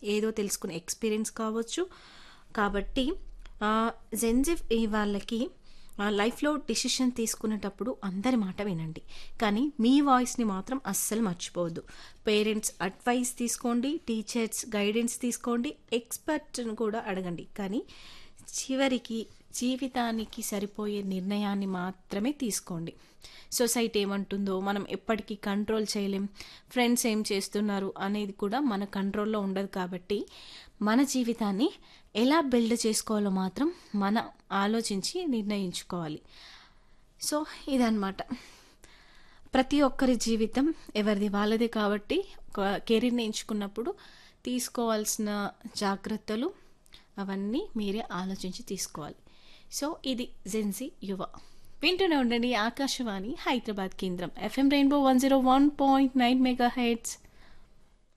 ఏదో తెలుసుకునే ఎక్స్పీరియన్స్ కావచ్చు కాబట్టి జెన్జిఫ్ ఈ వాళ్ళకి ఆ, లైఫ్లో డిసిషన్ తీసుకునేటప్పుడు అందరి మాట వినండి కానీ మీ వాయిస్ని మాత్రం అస్సలు మర్చిపోవద్దు పేరెంట్స్ అడ్వైస్ తీసుకోండి టీచర్స్ గైడెన్స్ తీసుకోండి ఎక్స్పర్ట్ను కూడా అడగండి కానీ చివరికి జీవితానికి సరిపోయే నిర్ణయాన్ని మాత్రమే తీసుకోండి సొసైటీ ఏమంటుందో మనం ఎప్పటికీ కంట్రోల్ చేయలేం ఫ్రెండ్స్ ఏం చేస్తున్నారు అనేది కూడా మన కంట్రోల్లో ఉండదు కాబట్టి మన జీవితాన్ని ఎలా బిల్డ్ చేసుకోవాలో మాత్రం మనం ఆలోచించి నిర్ణయించుకోవాలి సో ఇదన్నమాట ప్రతి ఒక్కరి జీవితం ఎవరిది వాళ్ళదే కాబట్టి ఒక కెరీర్ని ఎంచుకున్నప్పుడు తీసుకోవాల్సిన జాగ్రత్తలు అవన్నీ మీరే ఆలోచించి తీసుకోవాలి సో ఇది జెన్సీ యువ వింటూనే ఉండండి ఆకాశవాణి హైదరాబాద్ కేంద్రం FM rainbow one zero one point nine mega heads